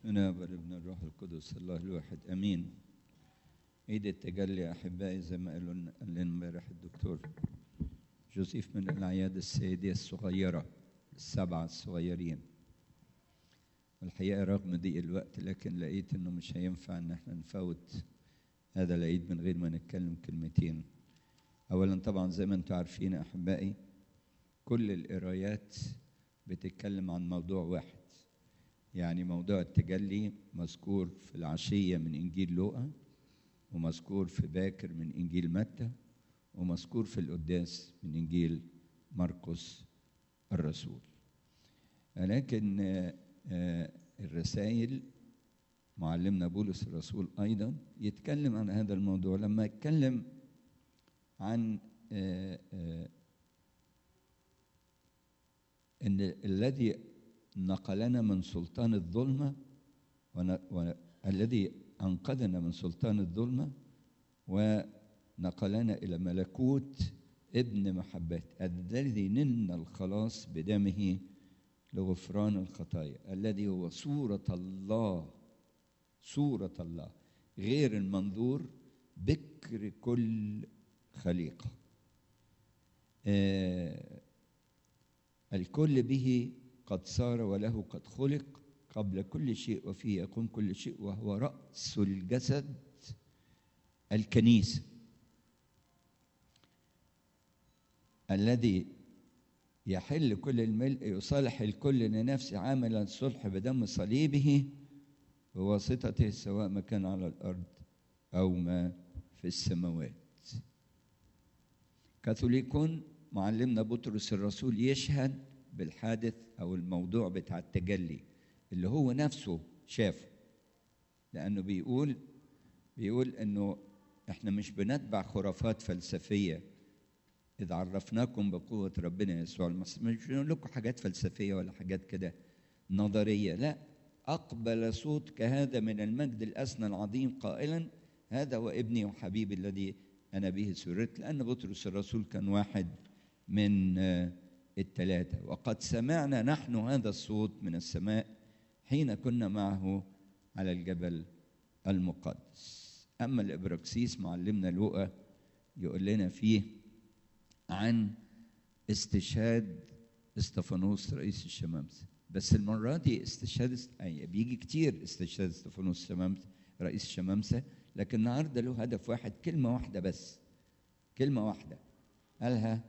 باسمنا والابن الروح القدس الله الواحد امين عيد التجلي يا احبائي زي ما قالوا لنا قال لنا امبارح الدكتور جوزيف من الاعياد السيديه الصغيره السبعه الصغيرين والحقيقه رغم ضيق الوقت لكن لقيت انه مش هينفع ان احنا نفوت هذا العيد من غير ما نتكلم كلمتين اولا طبعا زي ما انتم عارفين يا احبائي كل القرايات بتتكلم عن موضوع واحد يعني موضوع التجلي مذكور في العشية من إنجيل لوقا ومذكور في باكر من إنجيل متى ومذكور في القداس من إنجيل مرقس الرسول لكن الرسائل معلمنا بولس الرسول أيضا يتكلم عن هذا الموضوع لما يتكلم عن ان الذي نقلنا من سلطان الظلمه والذي انقذنا من سلطان الظلمه ونقلنا الى ملكوت ابن محبته الذي نلنا الخلاص بدمه لغفران الخطايا الذي هو صوره الله صوره الله غير المنظور بكر كل خليقه آه الكل به قد صار وله قد خلق قبل كل شيء وفيه يقوم كل شيء وهو رأس الجسد الكنيسة الذي يحل كل الملء يصالح الكل لنفسه عاملا صلح بدم صليبه بواسطته سواء ما كان على الأرض أو ما في السماوات كاثوليكون معلمنا بطرس الرسول يشهد بالحادث او الموضوع بتاع التجلي اللي هو نفسه شافه لانه بيقول بيقول انه احنا مش بنتبع خرافات فلسفيه اذا عرفناكم بقوه ربنا يسوع المسيح مش بنقول لكم حاجات فلسفيه ولا حاجات كده نظريه لا اقبل صوت كهذا من المجد الاسنى العظيم قائلا هذا هو ابني وحبيبي الذي انا به سررت لان بطرس الرسول كان واحد من الثلاثة وقد سمعنا نحن هذا الصوت من السماء حين كنا معه على الجبل المقدس أما الإبراكسيس معلمنا لوقا يقول لنا فيه عن استشهاد استفانوس رئيس الشمامسة بس المرة دي استشهاد يعني بيجي كتير استشهاد استفانوس الشمامسة رئيس الشمامسة لكن النهارده له هدف واحد كلمة واحدة بس كلمة واحدة قالها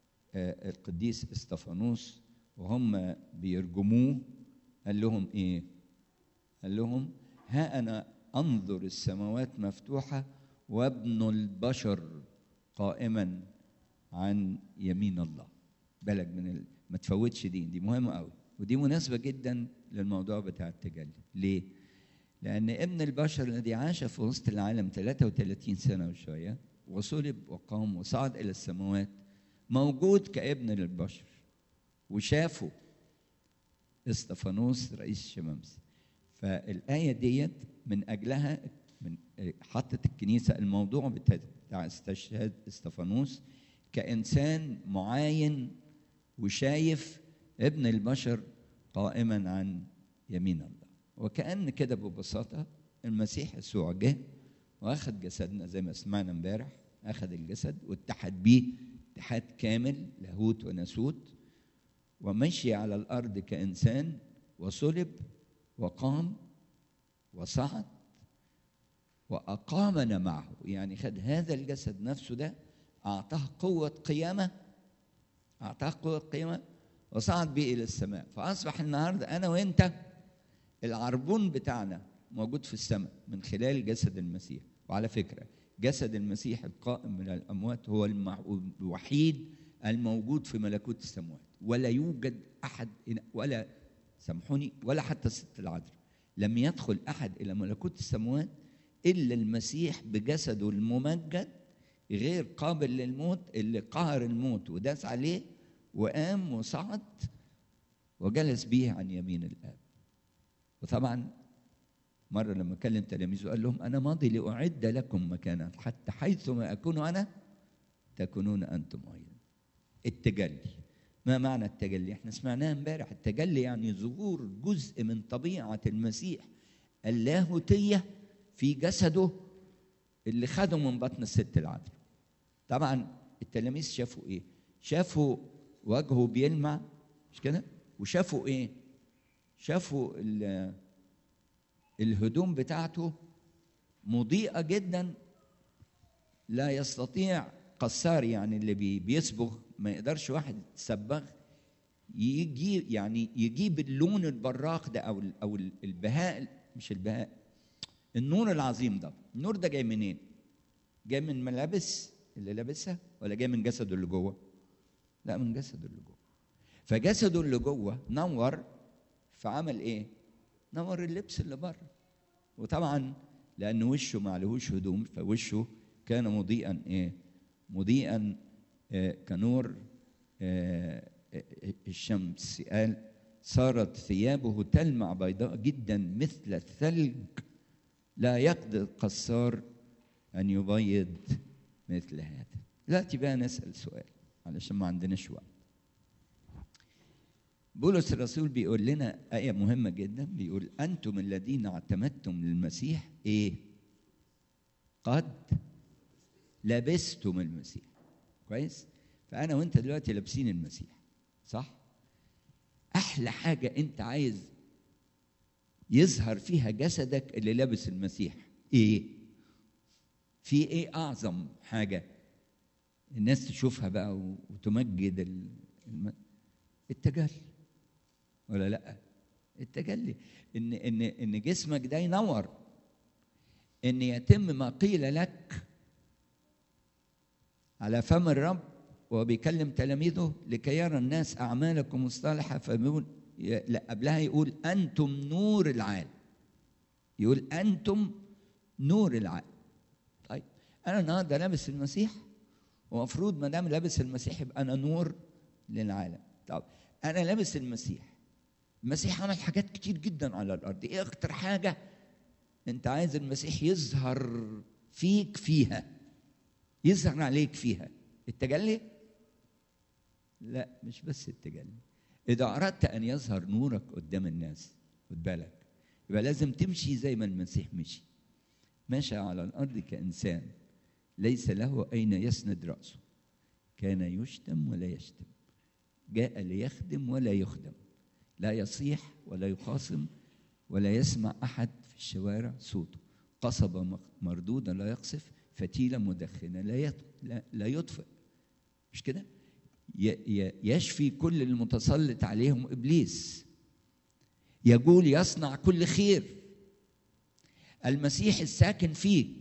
القديس استفانوس وهم بيرجموه قال لهم ايه قال لهم ها انا انظر السماوات مفتوحه وابن البشر قائما عن يمين الله بالك من ال... ما تفوتش دي دي مهمه قوي ودي مناسبه جدا للموضوع بتاع التجلي ليه لان ابن البشر الذي عاش في وسط العالم 33 سنه وشويه وصلب وقام وصعد الى السماوات موجود كابن للبشر وشافه استفانوس رئيس الشمامسة فالآية ديت من أجلها من حطت الكنيسة الموضوع بتاع استشهاد استفانوس كإنسان معاين وشايف ابن البشر قائما عن يمين الله وكأن كده ببساطة المسيح يسوع جه واخد جسدنا زي ما سمعنا امبارح اخذ الجسد واتحد بيه اتحاد كامل لاهوت وناسوت ومشي على الارض كانسان وصلب وقام وصعد واقامنا معه يعني خد هذا الجسد نفسه ده اعطاه قوه قيامه اعطاه قوه قيامه وصعد به الى السماء فاصبح النهارده انا وانت العربون بتاعنا موجود في السماء من خلال جسد المسيح وعلى فكره جسد المسيح القائم من الاموات هو الوحيد الموجود في ملكوت السماوات ولا يوجد احد ولا سامحوني ولا حتى الست العذراء لم يدخل احد الى ملكوت السماوات الا المسيح بجسده الممجد غير قابل للموت اللي قهر الموت وداس عليه وقام وصعد وجلس به عن يمين الاب وطبعا مرة لما كلم تلاميذه قال لهم أنا ماضي لأعد لكم مكانا حتى حيثما أكون أنا تكونون أنتم أيضا التجلي ما معنى التجلي احنا سمعناها امبارح التجلي يعني ظهور جزء من طبيعه المسيح اللاهوتيه في جسده اللي خده من بطن الست العذراء طبعا التلاميذ شافوا ايه شافوا وجهه بيلمع مش كده وشافوا ايه شافوا الهدوم بتاعته مضيئه جدا لا يستطيع قصار يعني اللي بي بيصبغ ما يقدرش واحد سباغ يجي يعني يجيب اللون البراق ده او او البهاء مش البهاء النور العظيم ده النور ده جاي منين جاي من ملابس اللي لابسها ولا جاي من جسده اللي جوه لا من جسده اللي جوه فجسده اللي جوه نور فعمل ايه نور اللبس اللي بره وطبعا لان وشه ما عليهوش هدوم فوشه كان مضيئا ايه مضيئا آه كنور آه الشمس قال صارت ثيابه تلمع بيضاء جدا مثل الثلج لا يقدر القصار ان يبيض مثل هذا دلوقتي بقى نسال سؤال علشان ما عندناش وقت بولس الرسول بيقول لنا آية مهمة جدا بيقول أنتم الذين اعتمدتم للمسيح إيه؟ قد لبستم المسيح كويس؟ فأنا وأنت دلوقتي لابسين المسيح صح؟ أحلى حاجة أنت عايز يظهر فيها جسدك اللي لابس المسيح إيه؟ في إيه أعظم حاجة الناس تشوفها بقى وتمجد الم... التجلي ولا لا التجلي ان ان ان جسمك ده ينور ان يتم ما قيل لك على فم الرب وهو بيكلم تلاميذه لكي يرى الناس اعمالكم الصالحه فبيقول لا قبلها يقول انتم نور العالم يقول انتم نور العالم طيب انا النهارده لابس المسيح ومفروض ما دام لابس المسيح يبقى انا نور للعالم طب انا لابس المسيح المسيح عمل حاجات كتير جدا على الارض ايه اكتر حاجه انت عايز المسيح يظهر فيك فيها يظهر عليك فيها التجلي لا مش بس التجلي اذا اردت ان يظهر نورك قدام الناس خد بالك يبقى لازم تمشي زي ما المسيح مشي مشى على الارض كانسان ليس له اين يسند راسه كان يشتم ولا يشتم جاء ليخدم ولا يخدم لا يصيح ولا يخاصم ولا يسمع احد في الشوارع صوته قصبة مردودة لا يقصف فتيلة مدخنة لا لا يطفئ مش كده؟ يشفي كل المتسلط عليهم ابليس يقول يصنع كل خير المسيح الساكن فيك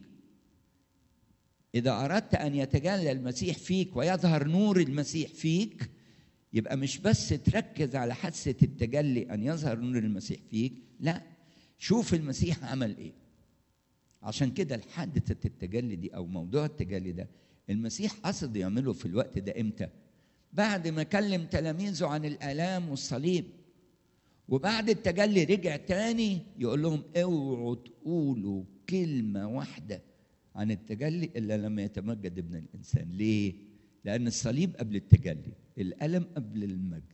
إذا أردت أن يتجلى المسيح فيك ويظهر نور المسيح فيك يبقى مش بس تركز على حادثة التجلي أن يظهر نور المسيح فيك لا شوف المسيح عمل إيه عشان كده حادثة التجلي دي أو موضوع التجلي ده المسيح قصد يعمله في الوقت ده إمتى بعد ما كلم تلاميذه عن الآلام والصليب وبعد التجلي رجع تاني يقول لهم اوعوا تقولوا كلمة واحدة عن التجلي إلا لما يتمجد ابن الإنسان ليه؟ لأن الصليب قبل التجلي الألم قبل المجد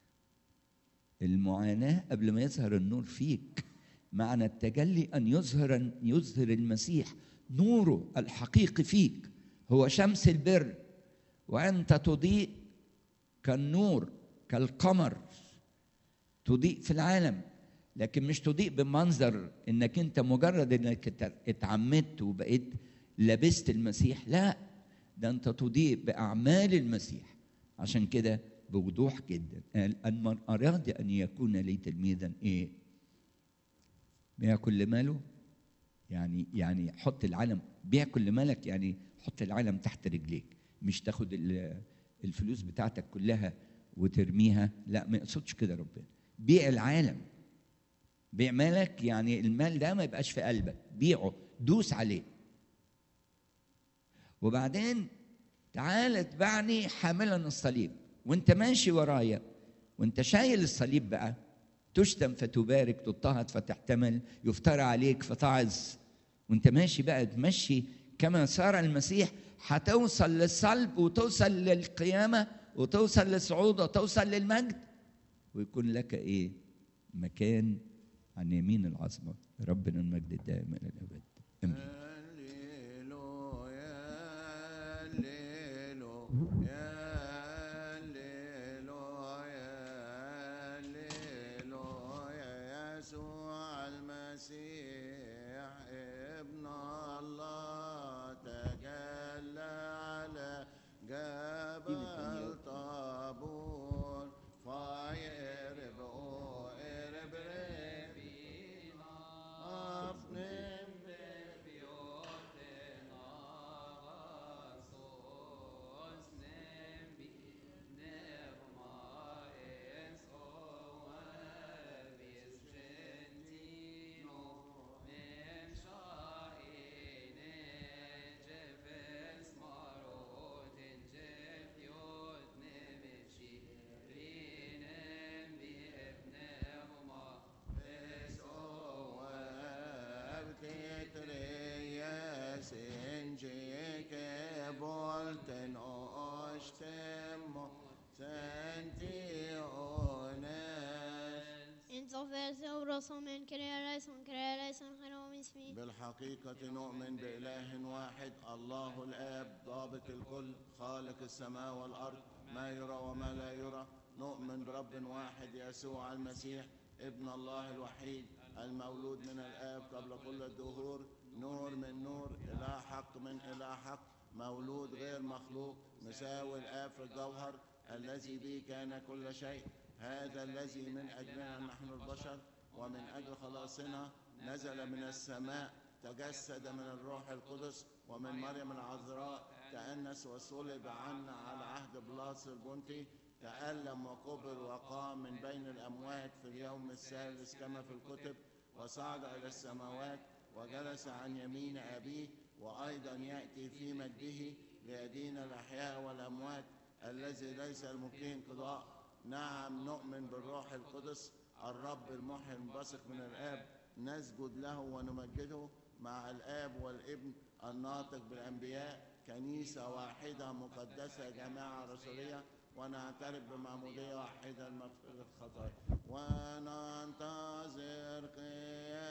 المعاناة قبل ما يظهر النور فيك معنى التجلي أن يظهر أن يظهر المسيح نوره الحقيقي فيك هو شمس البر وأنت تضيء كالنور كالقمر تضيء في العالم لكن مش تضيء بمنظر انك انت مجرد انك اتعمدت وبقيت لبست المسيح لا ده انت تضيء باعمال المسيح عشان كده بوضوح جدا قال ان من اراد ان يكون لي تلميذا ايه بيع كل ماله يعني يعني حط العالم بيع كل مالك يعني حط العالم تحت رجليك مش تاخد الفلوس بتاعتك كلها وترميها لا ما يقصدش كده ربنا بيع العالم بيع مالك يعني المال ده ما يبقاش في قلبك بيعه دوس عليه وبعدين تعال اتبعني حاملا الصليب وانت ماشي ورايا وانت شايل الصليب بقى تشتم فتبارك تضطهد فتحتمل يفترى عليك فتعظ وانت ماشي بقى تمشي كما صار المسيح هتوصل للصلب وتوصل للقيامة وتوصل للصعود وتوصل للمجد ويكون لك ايه مكان عن يمين العظمه ربنا المجد الدائم الى الابد امين هللويا هللويا هللويا هللويا يسوع المسيح ابن الله تجلى على جبل طابور فايرب ايرب ربينا افنم volten ostemmo sentiones Insofern Euros من كرياليس من كرياليس خيرهم اسمي بالحقيقة نؤمن بإله واحد الله الآب ضابط الكل خالق السماء والأرض ما يرى وما لا يرى نؤمن برب واحد يسوع المسيح ابن الله الوحيد المولود من الآب قبل كل الدهور نور من نور إله حق من إله حق مولود غير مخلوق مساوي الآب في الجوهر الذي به كان كل شيء هذا الذي من أجلنا نحن البشر ومن أجل خلاصنا نزل من السماء تجسد من الروح القدس ومن مريم العذراء تأنس وصلب عنا على عهد بلاس البنطي تألم وقبر وقام من بين الأموات في اليوم الثالث كما في الكتب وصعد إلى السماوات وجلس عن يمين أبيه وأيضا يأتي في مجده ليدين الأحياء والأموات الذي ليس الممكن انقضاء نعم نؤمن بالروح القدس الرب المحيي المنبثق من الآب نسجد له ونمجده مع الآب والابن الناطق بالأنبياء كنيسة واحدة مقدسة جماعة رسولية ونعترف بمعمودية واحدة لمغفرة الخطايا وننتظر قيام